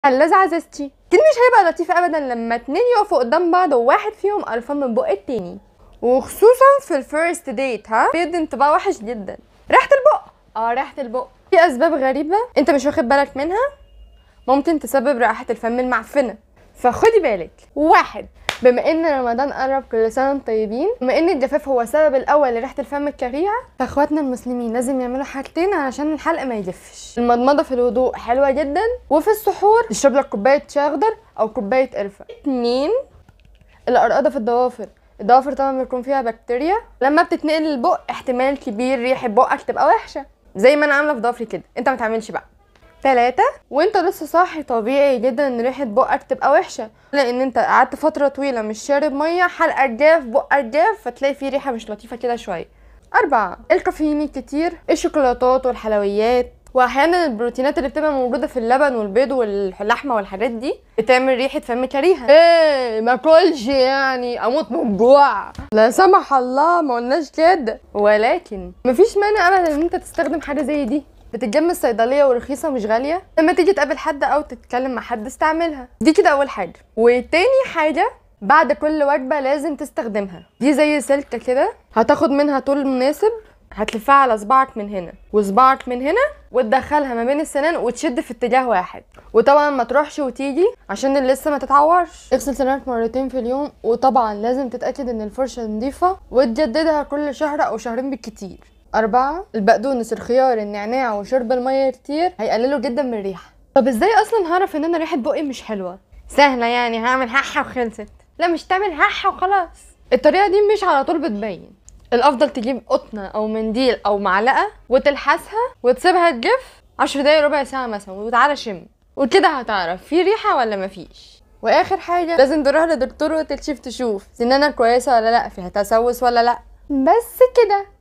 هلا عزيزتي اكيد مش هيبقى لطيف ابدا لما اتنين يقفوا قدام بعض وواحد فيهم قرفان من بق التاني وخصوصا في الفيرست ديت ها بيدي انطباع وحش جدا ريحه البق اه ريحه البق في اسباب غريبه انت مش واخد بالك منها ممكن تسبب رائحه الفم المعفنه فخدي بالك واحد بما ان رمضان قرب كل سنه وانتم طيبين بما ان الجفاف هو السبب الاول لريحه الفم الكريهه فاخواتنا المسلمين لازم يعملوا حاجتين علشان الحلق ما يجفش المضمضه في الوضوء حلوه جدا وفي السحور تشرب لك كوبايه شاي اخضر او كوبايه قرفه اتنين القرقده في الضوافر الضوافر طبعا بيكون فيها بكتيريا لما بتتنقل للبق احتمال كبير ريحه بقك تبقى وحشه زي ما انا عامله في ضوافري كده انت ما تعملش بقى تلاتة وانت لسه صاحي طبيعي جدا ان ريحة بقك تبقى وحشة لان انت قعدت فترة طويلة مش شارب مية حلقك جاف بقك جاف فتلاقي فيه ريحة مش لطيفة كده شوية أربعة الكافيين الكتير الشوكولاتات والحلويات واحيانا البروتينات اللي بتبقى موجوده في اللبن والبيض واللحمه والحاجات دي بتعمل ريحه فم كريهه ايه ما كلش يعني اموت من الجوع لا سمح الله ما قلناش كده ولكن مفيش مانع ابدا ان انت تستخدم حاجه زي دي بتتجمع الصيدليه ورخيصه مش غاليه لما تيجي تقابل حد او تتكلم مع حد استعملها دي كده اول حاجه وتاني حاجه بعد كل وجبه لازم تستخدمها دي زي سلكه كده هتاخد منها طول مناسب هتلفها على صباعك من هنا وصباعك من هنا وتدخلها ما بين السنان وتشد في اتجاه واحد وطبعا ما تروحش وتيجي عشان لسه ما تتعورش اغسل سنانك مرتين في اليوم وطبعا لازم تتاكد ان الفرشه نظيفه وتجددها كل شهر او شهرين بالكتير أربعة البقدونس الخيار النعناع وشرب المية كتير هيقللوا جدا من الريحة طب ازاي اصلا هعرف ان انا ريحة بقي مش حلوة سهلة يعني هعمل هحة وخلصت لا مش تعمل هحة وخلاص الطريقة دي مش على طول بتبين الافضل تجيب قطنة او منديل او معلقة وتلحسها وتسيبها تجف عشر دقايق ربع ساعة مثلا وتعالى شم وكده هتعرف في ريحة ولا مفيش واخر حاجة لازم تروح لدكتور وتكشف تشوف سنانك كويسة ولا لا فيها تسوس ولا لا بس كده